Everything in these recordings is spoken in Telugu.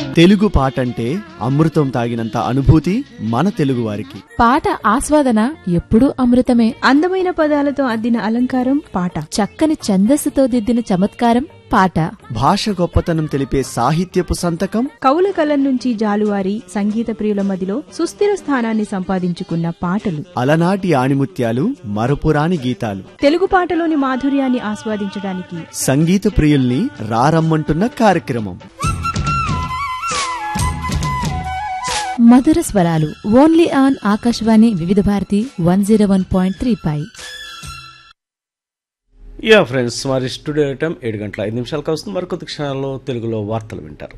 తెలుగు పాట అంటే అమృతం తాగినంత అనుభూతి మన తెలుగు వారికి పాట ఆస్వాదన ఎప్పుడూ అమృతమే అందమైన పదాలతో అద్దిన అలంకారం పాట చక్కని ఛందస్సుతో దిద్దిన చమత్కారం పాట భాష గొప్పతనం తెలిపే సాహిత్యపు సంతకం కవుల కలం నుంచి జాలువారి సంగీత ప్రియుల మదిలో సుస్థిర స్థానాన్ని సంపాదించుకున్న పాటలు అలనాటి ఆణిముత్యాలు మరపురాని గీతాలు తెలుగు పాటలోని మాధుర్యాన్ని ఆస్వాదించడానికి సంగీత ప్రియుల్ని రారమ్మంటున్న కార్యక్రమం మధుర స్వరాలు only on Akashvani Vividh Bharati one zero one point three పై యా ఫ్రెండ్స్ మరి స్టూడియో టైం ఏడు గంటల ఐదు నిమిషాలకు వస్తుంది మరికొద్ది క్షణాల్లో తెలుగులో వార్తలు వింటారు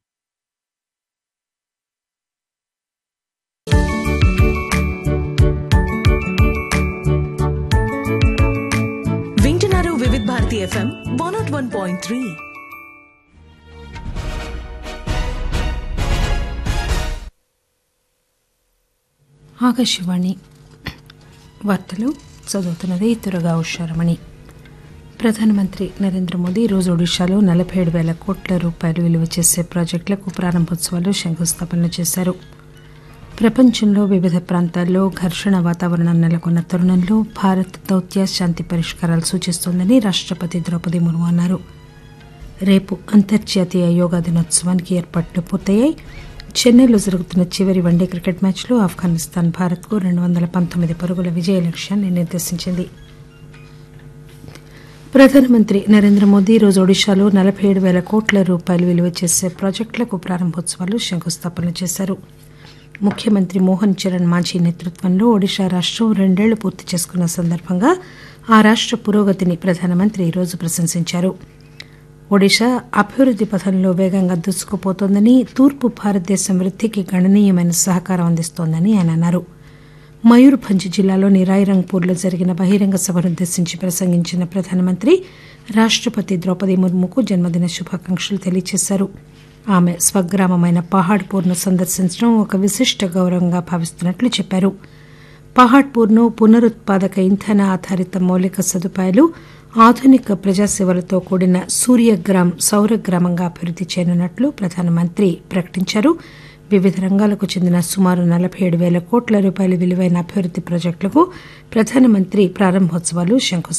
వింటున్నారు Vividh Bharati FM one nought one point three Akashvani వార్తలు చదువుతున్నది త్వరగా ఉషారమణి ప్రధానమంత్రి నరేంద్ర మోదీ ఈరోజు ఒడిశాలో నలభై ఏడు వేల కోట్ల రూపాయలు విలువ చేసే ప్రాజెక్టులకు ప్రారంభోత్సవాలు శంకుస్థాపనలు చేశారు ప్రపంచంలో వివిధ ప్రాంతాల్లో ఘర్షణ వాతావరణం నెలకొన్న తరుణంలో భారత్ దౌత్య శాంతి పరిష్కారాలు సూచిస్తోందని రాష్టపతి ద్రౌపది ముర్ము అన్నారు రేపు అంతర్జాతీయ యోగా దినోత్సవానికి ఏర్పాట్లు పూర్తయ్యాయి చెన్నైలో జరుగుతున్న చివరి వన్డే క్రికెట్ మ్యాచ్లో ఆఫ్ఘనిస్తాన్ భారత్కు రెండు వందల పంతొమ్మిది పరుగుల విజయ లక్ష్యాన్ని నిర్దేశించింది ప్రధానమంత్రి నరేంద్ర మోదీ ఈరోజు ఒడిశాలో నలభై ఏడు వేల కోట్ల రూపాయలు విలువ చేసే ప్రాజెక్టులకు ప్రారంభోత్సవాలు శంకుస్థాపన చేశారు ముఖ్యమంత్రి మోహన్ చరణ్ మాంఝీ నేతృత్వంలో ఒడిశా రాష్టం రెండేళ్లు పూర్తి చేసుకున్న సందర్భంగా ఆ రాష్ట పురోగతిని ప్రధానమంత్రి ఈరోజు ప్రశంసించారు ఒడిశా అభివృద్ది పథంలో వేగంగా దూసుకుపోతోందని తూర్పు భారతదేశం వృద్దికి గణనీయమైన సహకారం అందిస్తోందని ఆయన అన్నారు మయూర్భంజ్ జిల్లాలోని రాయ్రంగ్పూర్లో జరిగిన బహిరంగ సభనుద్దేశించి ప్రసంగించిన ప్రధానమంత్రి రాష్టపతి ద్రౌపది ముర్ముకు జన్మదిన శుభాకాంక్షలు తెలియజేశారు ఆమె స్వగ్రామమైన పహాడ్పూర్ను సందర్శించడం ఒక విశిష్ట గౌరవంగా భావిస్తున్నట్లు చెప్పారు పహాడ్పూర్ను పునరుత్పాదక ఇంధన ఆధారిత మౌలిక సదుపాయాలు ఆధునిక ప్రజాసేవలతో కూడిన సూర్యగ్రామ్ సౌర గ్రామంగా అభివృద్ది చేయనున్నట్లు ప్రధానమంత్రి ప్రకటించారు వివిధ రంగాలకు చెందిన సుమారు నలభై ఏడు వేల కోట్ల రూపాయల విలువైన అభివృద్ది ప్రాజెక్టులకు ప్రధానమంత్రి ప్రారంభోత్సవాలు శంకుస్థాపన